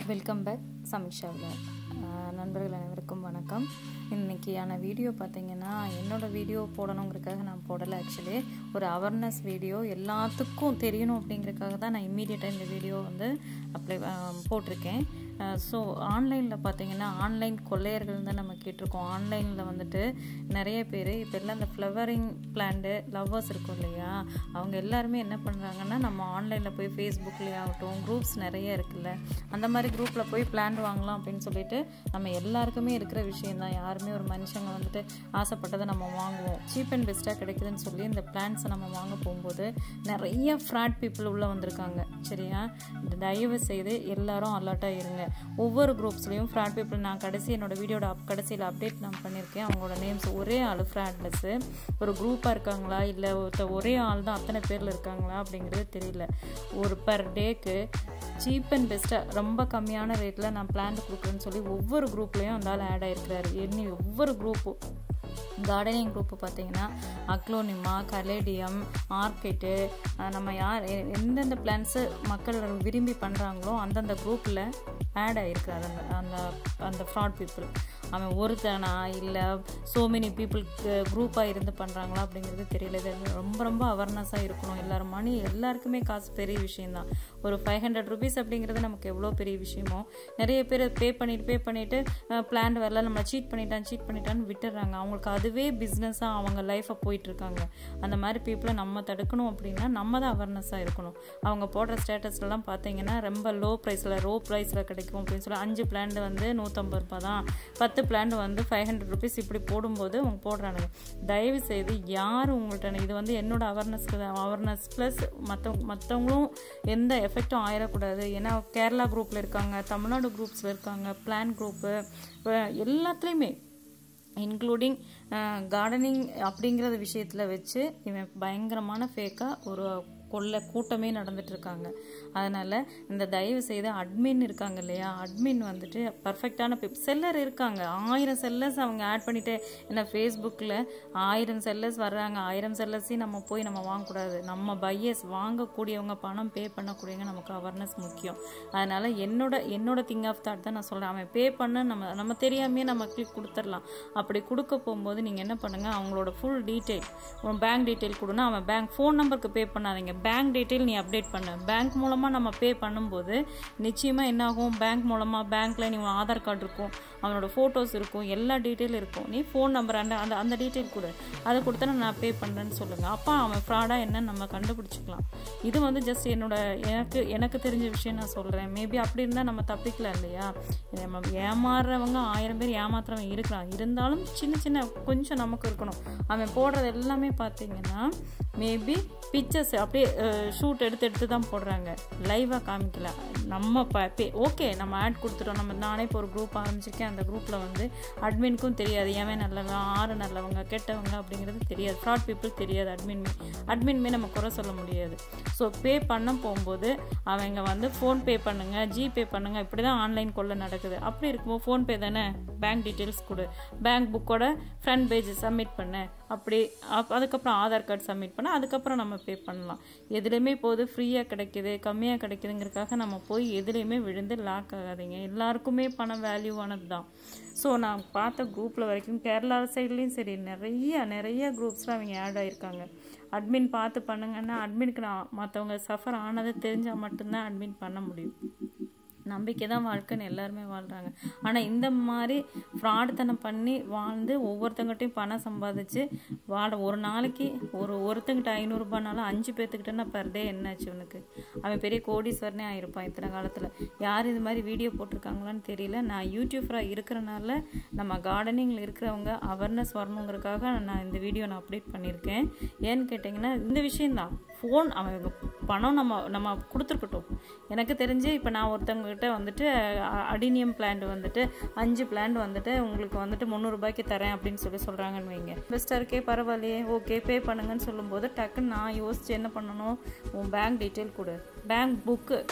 welcome back சமீஷாவில் நண்பர்கள் அனைவருக்கும் வணக்கம் இன்றைக்கியான வீடியோ பார்த்தீங்கன்னா என்னோடய வீடியோ போடணுங்கிறதுக்காக நான் போடலை ஆக்சுவலி ஒரு அவேர்னஸ் வீடியோ எல்லாத்துக்கும் தெரியணும் அப்படிங்கிறதுக்காக தான் நான் இம்மீடியட்டாக இந்த வீடியோ வந்து அப்ளை போட்டிருக்கேன் ஸோ ஆன்லைனில் பார்த்தீங்கன்னா ஆன்லைன் கொள்ளையர்கள் தான் நம்ம கேட்டிருக்கோம் ஆன்லைனில் வந்துட்டு நிறைய பேர் இப்போ எல்லாம் இந்த ஃப்ளவரிங் பிளான்டு லவ்வர்ஸ் இருக்கும் இல்லையா அவங்க எல்லாருமே என்ன பண்ணுறாங்கன்னா நம்ம ஆன்லைனில் போய் ஃபேஸ்புக்லேயே ஆகட்டும் குரூப்ஸ் நிறைய இருக்குல்ல அந்த மாதிரி குரூப்பில் போய் பிளான் வாங்கலாம் அப்படின்னு சொல்லிட்டு நம்ம எல்லாருக்குமே இருக்கிற விஷயம் தான் யாருமே ஒரு மனுஷங்க வந்துட்டு ஆசைப்பட்டதை நம்ம வாங்குவோம் சீப் அண்ட் பெஸ்ட்டாக கிடைக்குதுன்னு சொல்லி இந்த பிளான்ஸை நம்ம வாங்க போகும்போது நிறைய ஃப்ராட் பீப்புள் உள்ளே வந்திருக்காங்க சரியா தயவு செய்து எல்லாரும் அலர்ட்டாக இருங்க ஒவ்வொரு குரூப்ஸ்லேயும் ஃப்ராட் பீப்புள் நான் கடைசி என்னோட வீடியோட அப் கடைசியில் அப்டேட் நான் பண்ணியிருக்கேன் அவங்களோட நேம்ஸ் ஒரே ஆள் ஃப்ராட்லெஸ்ஸு ஒரு குரூப்பாக இருக்காங்களா இல்லை ஒருத்தர் ஒரே ஆள் தான் அத்தனை பேரில் இருக்காங்களா அப்படிங்கிறது தெரியல ஒரு பர் டேக்கு சீப் அண்ட் பெஸ்ட்டாக ரொம்ப கம்மியான ரேட்டில் நான் பிளான் கொடுக்குறேன்னு சொல்லி ஒவ்வொரு குரூப்லேயும் அந்த ஆள் ஆட் ஆகிருக்கிறாரு என்ன ஒவ்வொரு குரூப்பும் கார்டனிங் குரூப்பு பார்த்தீங்கன்னா அக்லோனிமா கலேடியம் ஆர்கிட்டு நம்ம யார் எந்தெந்த பிளான்ஸு மக்கள் விரும்பி பண்ணுறாங்களோ அந்தந்த குரூப்பில் ஆட் ஆகிருக்காரு அந்த அந்த அந்த ஃப்ராட் பீப்புள் அவன் ஒருத்தனா இல்லை ஸோ மெனி பீப்புளுக்கு குரூப்பாக இருந்து பண்ணுறாங்களா அப்படிங்கிறது தெரியல இது ரொம்ப ரொம்ப அவேர்னஸாக இருக்கணும் எல்லோரும் மணி எல்லாருக்குமே காசு பெரிய விஷயந்தான் ஒரு ஃபைவ் ஹண்ட்ரட் ருபீஸ் அப்படிங்கிறது நமக்கு எவ்வளோ பெரிய விஷயமோ நிறைய பேர் பே பண்ணிட்டு பே பண்ணிவிட்டு பிளான் வரல நம்ம சீட் பண்ணிட்டான் சீட் பண்ணிட்டான்னு விட்டுறாங்க அவங்களுக்கு அதுவே பிஸ்னஸாக அவங்க லைஃப்பை போயிட்டுருக்காங்க அந்த மாதிரி பீப்புளை நம்ம தடுக்கணும் அப்படின்னா நம்ம தான் அவேர்னஸாக இருக்கணும் அவங்க போடுற ஸ்டேட்டஸ்லலாம் பார்த்தீங்கன்னா ரொம்ப லோ ப்ரைஸில் ரோ ப்ரைஸில் கிடைக்கும் அப்படின்னு சொல்லி அஞ்சு பிளான் வந்து நூற்றம்பது ரூபா தான் பத்து பிளான் வந்து ஃபைவ் ஹண்ட்ரட் ருபீஸ் இப்படி போடும்போது அவங்க போடுறானுங்க தயவு செய்து யார் உங்கள்கிட்ட இது வந்து என்னோட அவேர்னஸ்க்கு அவேர்னஸ் ப்ளஸ் மற்ற மற்றவங்களும் எந்த எஃபெக்டும் ஆயிடக்கூடாது ஏன்னா கேரளா குரூப்பில் இருக்காங்க தமிழ்நாடு குரூப்ஸில் இருக்காங்க பிளான் குரூப்பு எல்லாத்துலேயுமே இன்க்ளூடிங் கார்டனிங் அப்படிங்கிறத விஷயத்தில் வச்சு இவன் பயங்கரமான ஃபேக்காக ஒரு கொள்ள கூட்டமே நடந்துட்டு இருக்காங்க அதனால் இந்த தயவு செய்து அட்மின் இருக்காங்க இல்லையா அட்மின் வந்துட்டு பர்ஃபெக்டான செல்லர் இருக்காங்க ஆயிரம் செல்லர்ஸ் அவங்க ஆட் பண்ணிட்டு என்ன ஃபேஸ்புக்கில் ஆயிரம் செல்லர்ஸ் வர்றாங்க ஆயிரம் செல்லர்ஸையும் நம்ம போய் நம்ம வாங்கக்கூடாது நம்ம பையர்ஸ் வாங்கக்கூடியவங்க பணம் பே பண்ணக்கூடியவங்க நமக்கு அவேர்னஸ் முக்கியம் அதனால் என்னோட என்னோட திங் ஆஃப் தாட் தான் நான் சொல்கிறேன் அவன் பே பண்ண நம்ம நம்ம தெரியாமையே நம்ம கிளிக் கொடுத்துடலாம் அப்படி கொடுக்க போகும்போது நீங்கள் என்ன பண்ணுங்கள் அவங்களோட ஃபுல் டீட்டெயில் உன் பேங்க் டீட்டெயில் கொடுனா அவன் பேங்க் ஃபோன் நம்பருக்கு பே பண்ணாதீங்க பேங்க் டீட்டெயில் நீ அப்டேட் பண்ணு பேங்க் மூலமாக நம்ம பே பண்ணும்போது நிச்சயமாக என்ன ஆகும் பேங்க் மூலமாக பேங்க்கில் நீ ஆதார் கார்டு இருக்கும் அவனோட ஃபோட்டோஸ் இருக்கும் எல்லா டீட்டெயில் இருக்கும் நீ ஃபோன் நம்பர் அந்த அந்த அந்த டீட்டெயில் கொடு அதை கொடுத்தா நான் பே பண்ணுறேன்னு சொல்லுங்கள் அப்போ அவன் ஃப்ராடாக என்னன்னு நம்ம கண்டுபிடிச்சிக்கலாம் இது வந்து ஜஸ்ட் என்னோட எனக்கு எனக்கு தெரிஞ்ச விஷயம் நான் சொல்கிறேன் மேபி அப்படி இருந்தால் நம்ம தப்பிக்கலாம் இல்லையா நம்ம ஏமாறுறவங்க ஆயிரம் பேர் ஏமாத்துறவங்க இருக்கிறான் இருந்தாலும் சின்ன சின்ன கொஞ்சம் நமக்கு இருக்கணும் அவன் போடுறது எல்லாமே பார்த்தீங்கன்னா மேபி பிக்சர்ஸ் அப்படியே ஷூட் எடுத்து எடுத்து தான் போடுறாங்க லைவாக காமிக்கல நம்ம பே ஓகே நம்ம ஆட் கொடுத்துட்டோம் நம்ம நானே இப்போ ஒரு குரூப் ஆரம்பிச்சிருக்கேன் அந்த குரூப்பில் வந்து அட்மின்க்கும் தெரியாது ஏன் நல்லவங்க ஆறு நல்லவங்க கெட்டவங்க அப்படிங்கிறது தெரியாது ஃப்ராட் பீப்புள் தெரியாது அட்மின்மே அட்மின்மே நம்ம குறை சொல்ல முடியாது ஸோ பே பண்ண போகும்போது அவங்க வந்து ஃபோன் பே பண்ணுங்கள் ஜிபே பண்ணுங்கள் இப்படி தான் ஆன்லைன் கொள்ள நடக்குது அப்படி இருக்கும்போது ஃபோன்பே தானே பேங்க் டீட்டெயில்ஸ் கொடு பேங்க் புக்கோட ஃப்ரண்ட் பேஜ் சப்மிட் பண்ணு அப்படி அதுக்கப்புறம் ஆதார் கார்டு சப்மிட் பண்ண அதுக்கப்புறம் நம்ம பே பண்ணலாம் எதுலேயுமே இப்போது ஃப்ரீயாக கிடைக்கிது கம்மியாக கிடைக்குதுங்கிறதுக்காக நம்ம போய் எதுலேயுமே விழுந்து லாக் ஆகாதீங்க எல்லாருக்குமே பணம் வேல்யூவானது தான் ஸோ நான் பார்த்த குரூப்பில் வரைக்கும் கேரளா சைட்லேயும் சரி நிறைய நிறைய குரூப்ஸில் அவங்க ஆட் ஆகிருக்காங்க அட்மின் பார்த்து பண்ணுங்கன்னா அட்மினுக்கு நான் மற்றவங்க சஃபர் ஆனதை தெரிஞ்சால் மட்டும்தான் அட்மின் பண்ண முடியும் நம்பிக்கை தான் வாழ்க்கைன்னு எல்லாருமே வாழ்கிறாங்க ஆனால் இந்த மாதிரி ஃப்ராடுத்தனம் பண்ணி வாழ்ந்து ஒவ்வொருத்தங்கிட்டையும் பணம் சம்பாதிச்சு வாழ ஒரு நாளைக்கு ஒரு ஒருத்தங்கிட்ட ஐநூறுரூபானாலும் அஞ்சு பேர்த்துக்கிட்டனா பர் டே என்னாச்சு உனக்கு அவன் பெரிய கோடீஸ்வரனே ஆயிருப்பான் இத்தனை காலத்தில் யார் இது மாதிரி வீடியோ போட்டிருக்காங்களான்னு தெரியல நான் யூடியூபராக இருக்கிறனால நம்ம கார்டனிங்கில் இருக்கிறவங்க அவேர்னஸ் வரணுங்கிறதுக்காக நான் இந்த வீடியோ நான் அப்டேட் பண்ணியிருக்கேன் ஏன்னு கேட்டிங்கன்னா இந்த விஷயந்தான் ஃபோன் அவங்க பணம் நம்ம நம்ம கொடுத்துருக்கட்டும் எனக்கு தெரிஞ்சு இப்போ நான் ஒருத்தவங்ககிட்ட வந்துட்டு அடினியம் பிளான்ட் வந்துட்டு அஞ்சு பிளான்ட் வந்துட்டு உங்களுக்கு வந்துட்டு முந்நூறுபாய்க்கு தரேன் அப்படின்னு சொல்லி சொல்கிறாங்கன்னு வைங்க பெஸ்ட்டாக இருக்கே பரவாயில்லையே ஓகே பே பண்ணுங்கன்னு சொல்லும்போது டக்குன்னு நான் யோசிச்சு என்ன பண்ணணும் உன் பேங்க் டீட்டெயில் கொடு பேங்க் புக்கு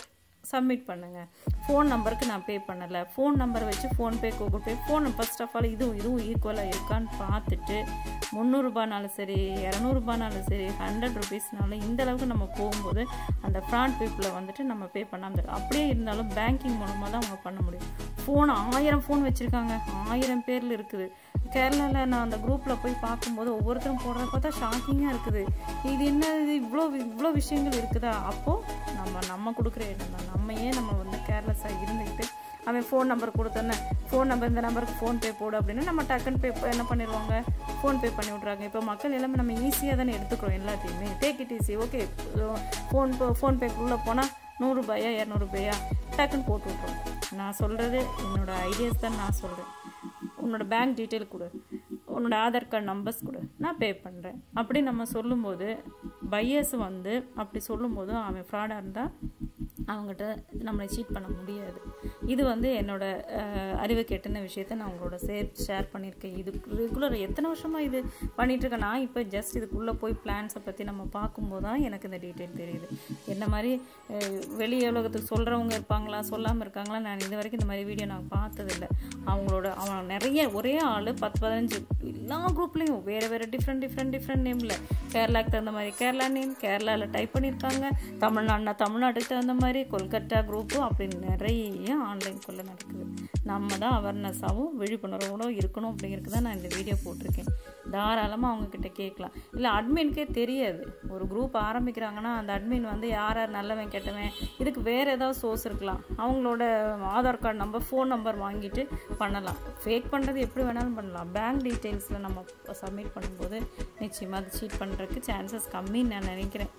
சப்மிட் பண்ணுங்கள் ஃபோன் நம்பருக்கு நான் பே பண்ணலை ஃபோன் நம்பரை வச்சு PhonePe Google Pay phone first of all இதுவும் இதுவும் ஈக்குவலாக இருக்கான்னு பார்த்துட்டு முந்நூறுரூபானாலும் சரி இரநூறுபானாலும் சரி ஹண்ட்ரட் ருபீஸ்னாலும் இந்த அளவுக்கு நம்ம போகும்போது அந்த ஃப்ராண்ட் பீப்புளை வந்துட்டு நம்ம பே பண்ணாமல் இருக்கு அப்படியே இருந்தாலும் பேங்கிங் மூலமாக தான் அவங்க பண்ண முடியும் ஃபோன் ஆயிரம் ஃபோன் வச்சுருக்காங்க ஆயிரம் பேரில் இருக்குது கேரளாவில் நான் அந்த குரூப்பில் போய் பார்க்கும்போது ஒவ்வொருத்தரும் போடுறத பார்த்தா ஷாக்கிங்காக இருக்குது இது என்ன இது இவ்வளோ இவ்வளோ விஷயங்கள் இருக்குதா அப்போது நம்ம நம்ம கொடுக்குற இடம் தான் நம்ம ஏன் நம்ம வந்து கேர்லெஸ்ஸாக இருந்துக்கிட்டு அவன் ஃபோன் நம்பர் கொடுத்தோன்னே ஃபோன் நம்பர் இந்த நம்பருக்கு ஃபோன் பே போடு அப்படின்னா நம்ம டக்குன்னு பே என்ன பண்ணிடுவாங்க ஃபோன் பே பண்ணி விட்றாங்க இப்போ மக்கள் எல்லாமே நம்ம ஈஸியாக தானே எடுத்துக்கிறோம் எல்லாத்தையுமே take it easy okay phone phone பேக்குள்ளே போனால் நூறுரூபாயா இரநூறுபாயா டக்குன்னு போட்டு விட்ருவோம் நான் சொல்கிறது என்னோடய ஐடியாஸ் தான் நான் சொல்கிறேன் உன்னோட பேங்க் டீட்டெயில் கொடு உன்னோட ஆதார் கார்டு நம்பர்ஸ் கொடு நான் பே பண்ணுறேன் அப்படி நம்ம சொல்லும்போது பையர்ஸ் வந்து அப்படி சொல்லும்போது அவன் ஃப்ராடாக இருந்தால் அவங்ககிட்ட நம்மளை சீட் பண்ண முடியாது இது வந்து என்னோட அறிவு கெட்டின விஷயத்த நான் உங்களோட சேர் ஷேர் பண்ணியிருக்கேன் இது ரெகுலர் எத்தனை வருஷமாக இது பண்ணிகிட்ருக்கேன் நான் இப்போ ஜஸ்ட் இதுக்குள்ளே போய் பிளான்ஸை பற்றி நம்ம பார்க்கும்போது தான் எனக்கு இந்த டீட்டெயில் தெரியுது என்ன மாதிரி வெளி உலகத்துக்கு சொல்கிறவங்க இருப்பாங்களா சொல்லாமல் இருக்காங்களா நான் இது வரைக்கும் இந்த மாதிரி வீடியோ நான் பார்த்ததில்லை அவங்களோட அவன் நிறைய ஒரே ஆள் பத்து பதினஞ்சு எல்லா குரூப்லேயும் வேறு வேறு டிஃப்ரெண்ட் டிஃப்ரெண்ட் டிஃப்ரெண்ட் நேமில் கேரளாவுக்கு தகுந்த மாதிரி கேரளா நேம் கேரளாவில் டைப் பண்ணியிருக்காங்க தமிழ்நாடுனா தமிழ்நாட்டுக்கு தகுந்த மாதிரி கொல்கட்டா குரூப்பு அப்படின்னு நிறைய ஆன்லைனுக்குள்ளே நடக்குது நம்ம தான் அவேர்னஸாகவும் விழிப்புணர்வோடும் இருக்கணும் அப்படிங்கிறது தான் நான் இந்த வீடியோ போட்டிருக்கேன் தாராளமாக அவங்கக்கிட்ட கேட்கலாம் இல்லை அட்மின்கே தெரியாது ஒரு குரூப் ஆரம்பிக்கிறாங்கன்னா அந்த அட்மின் வந்து யார் யார் நல்லவன் கெட்டவன் இதுக்கு வேறு ஏதாவது சோர்ஸ் இருக்கலாம் அவங்களோட Aadhaar card number phone number வாங்கிட்டு பண்ணலாம் ஃபேக் பண்ணுறது எப்படி வேணாலும் பண்ணலாம் பேங்க் டீட்டெயில்ஸில் நம்ம சப்மிட் பண்ணும்போது நிச்சயமாக அது சீட் பண்ணுறதுக்கு சான்சஸ் கம்மின்னு நான் நினைக்கிறேன்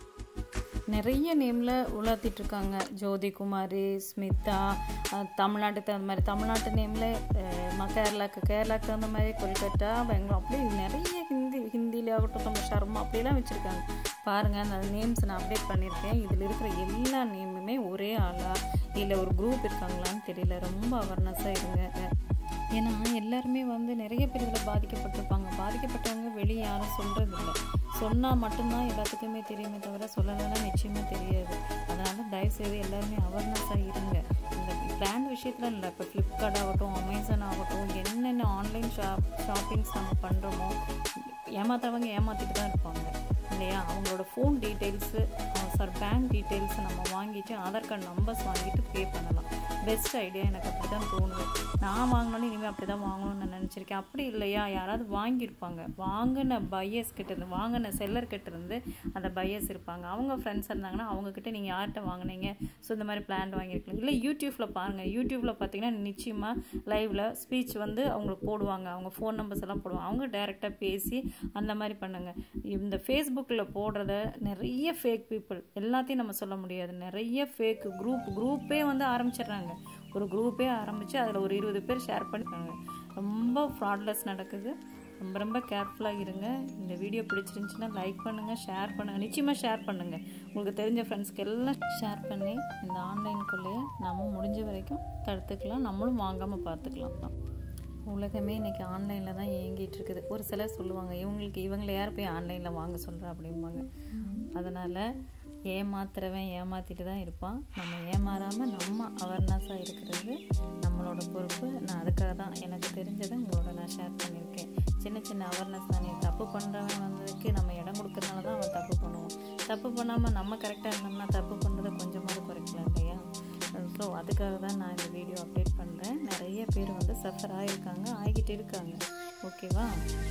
நிறைய நேமில் உலாத்திட்டு இருக்காங்க ஜோதி குமாரி ஸ்மிதா தமிழ்நாட்டுக்கு தகுந்த மாதிரி தமிழ்நாட்டு நேமில் கேரளாக்கு கேரளாக்கு தகுந்த மாதிரி கொல்கட்டா பெங்களூர் அப்படி நிறைய ஹிந்தி ஹிந்தியில் ஆகட்டும் நம்ம ஷர்மா அப்படிலாம் வச்சுருக்காங்க பாருங்கள் அந்த நேம்ஸ் நான் அப்டேட் பண்ணியிருக்கேன் இதில் இருக்கிற எல்லா நேமுமே ஒரே ஆளா இல்லை ஒரு குரூப் இருக்காங்களான்னு தெரியல ரொம்ப அவேர்னஸாக இருங்க ஏன்னா எல்லாருமே வந்து நிறைய பேர் இதில் பாதிக்கப்பட்டிருப்பாங்க பாதிக்கப்பட்டவங்க வெளியே யாரும் சொல்கிறது இல்லை சொன்னால் மட்டும்தான் எல்லாத்துக்குமே தெரியுமே தவிர சொல்லலைன்னா நிச்சயமாக தெரியாது அதனால் தயவுசெய்து எல்லாருமே அவேர்னஸாக இருங்க இந்த பிராண்ட் விஷயத்தில் இல்லை இப்போ ஃப்ளிப்கார்ட் ஆகட்டும் அமேசான் ஆகட்டும் என்னென்ன ஆன்லைன் ஷாப் ஷாப்பிங்ஸ் நம்ம பண்ணுறோமோ ஏமாத்துறவங்க ஏமாற்றிட்டு தான் இருப்பாங்க இல்லையா அவங்களோட phone details sir bank details நம்ம வாங்கிட்டு ஆதார் கார்டு நம்பர்ஸ் வாங்கிட்டு பே பண்ணலாம் பெஸ்ட் ஐடியா எனக்கு அப்படி தான் தோணுது நான் வாங்கினாலும் இனிமேல் அப்படி தான் வாங்கணும்னு நான் நினச்சிருக்கேன் அப்படி இல்லையா யாராவது வாங்கியிருப்பாங்க வாங்கின பையர்ஸ் கிட்டேருந்து வாங்கின செல்லர் கிட்டேருந்து அந்த பையர்ஸ் இருப்பாங்க அவங்க ஃப்ரெண்ட்ஸ் இருந்தாங்கன்னா அவங்கக்கிட்ட நீங்கள் யார்கிட்ட வாங்கினீங்க ஸோ இந்த மாதிரி பிளான் வாங்கியிருக்கலாம் இல்லை யூடியூப்பில் பாருங்கள் யூடியூப்பில் பார்த்தீங்கன்னா நிச்சயமாக லைவில் ஸ்பீச் வந்து அவங்களுக்கு போடுவாங்க அவங்க ஃபோன் நம்பர்ஸ் எல்லாம் போடுவாங்க அவங்க டைரெக்டாக பேசி அந்த மாதிரி பண்ணுங்கள் இந்த ஃபேஸ்புக்கில் போடுறத நிறைய ஃபேக் பீப்புள் எல்லாத்தையும் நம்ம சொல்ல முடியாது நிறைய ஃபேக் குரூப் குரூப்பே வந்து ஆரம்பிச்சிடுறாங்க ஒரு குரூப்பே ஆரம்பித்து அதில் ஒரு இருபது பேர் ஷேர் பண்ணிப்பாங்க ரொம்ப ஃப்ராட்லெஸ் நடக்குது ரொம்ப ரொம்ப கேர்ஃபுல்லாக இருங்க இந்த வீடியோ பிடிச்சிருந்துச்சின்னா லைக் பண்ணுங்கள் ஷேர் பண்ணுங்கள் நிச்சயமாக ஷேர் பண்ணுங்கள் உங்களுக்கு தெரிஞ்ச ஃப்ரெண்ட்ஸ்க்கு எல்லாம் ஷேர் பண்ணி இந்த ஆன்லைனுக்குள்ளேயே நம்ம முடிஞ்ச வரைக்கும் தடுத்துக்கலாம் நம்மளும் வாங்காமல் பார்த்துக்கலாம் உலகமே இன்றைக்கி ஆன்லைனில் தான் இயங்கிட்டு இருக்குது ஒரு சிலர் சொல்லுவாங்க இவங்களுக்கு இவங்களை யார் போய் ஆன்லைனில் வாங்க சொல்கிறா அப்படிம்பாங்க அதனால் ஏமாத்துறவன் ஏமாற்றிட்டு தான் இருப்பான் நம்ம ஏமாறாமல் நம்ம அவேர்னஸாக இருக்கிறது நம்மளோட பொறுப்பு நான் அதுக்காக தான் எனக்கு தெரிஞ்சதை உங்களோட நான் ஷேர் பண்ணியிருக்கேன் சின்ன சின்ன அவேர்னஸ் தானே தப்பு பண்ணுறவன் வந்ததுக்கு நம்ம இடம் கொடுக்கறனால தான் அவன் தப்பு பண்ணுவான் தப்பு பண்ணாமல் நம்ம கரெக்டாக இருந்தோம்னா தப்பு பண்ணுறதை கொஞ்சமாவது குறைக்கலாம் இல்லையா ஸோ அதுக்காக தான் நான் இந்த வீடியோ அப்டேட் பண்ணுறேன் நிறைய பேர் வந்து சஃபர் ஆகிருக்காங்க ஆகிக்கிட்டு இருக்காங்க ஓகேவா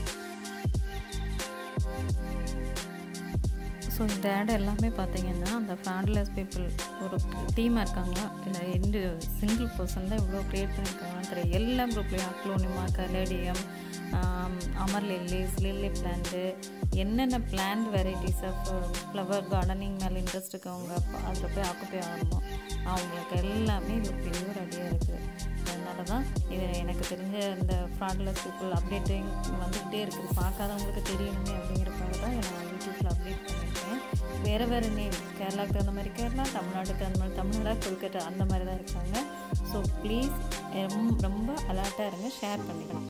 ஸோ இந்த ஆட் எல்லாமே பார்த்தீங்கன்னா அந்த ஃபேண்ட்லெஸ் பீப்புள் ஒரு டீமாக இருக்காங்க இல்லை ரெண்டு சிங்கிள் பர்சன் தான் இவ்வளோ க்ரியேட் பண்ணியிருக்காங்கன்னு தெரியும் எல்லா குரூப்லேயும் aglaonema caladium amaryllis lily plant என்னென்ன plant varieties of flower gardening மேலே இன்ட்ரெஸ்ட் இருக்கவங்க அதில் போய் ஆக்குப்பே ஆகணும் அவங்களுக்கு எல்லாமே இது பியூர் ஐடியா இருக்குது அதனால தான் இது எனக்கு தெரிஞ்ச இந்த ஃப்ராட்லெஸ் பீப்புள் அப்டேட்டிங் வந்துக்கிட்டே இருக்குது பார்க்காதவங்களுக்கு தெரியணுமே அப்படிங்கிறதுக்காக தான் நான் யூடியூப்பில் அப்டேட் பண்ணியிருக்கேன் வேறு வேறு நேம் கேரளாவுக்கு தகுந்த மாதிரி கேரளா தமிழ்நாட்டுக்கு தகுந்த மாதிரி தமிழ்நாடு கொல்கட்டா அந்த மாதிரி தான் இருக்காங்க ஸோ ப்ளீஸ் ரொம்ப அலர்ட்டாக இருங்க ஷேர் பண்ணிக்கலாம்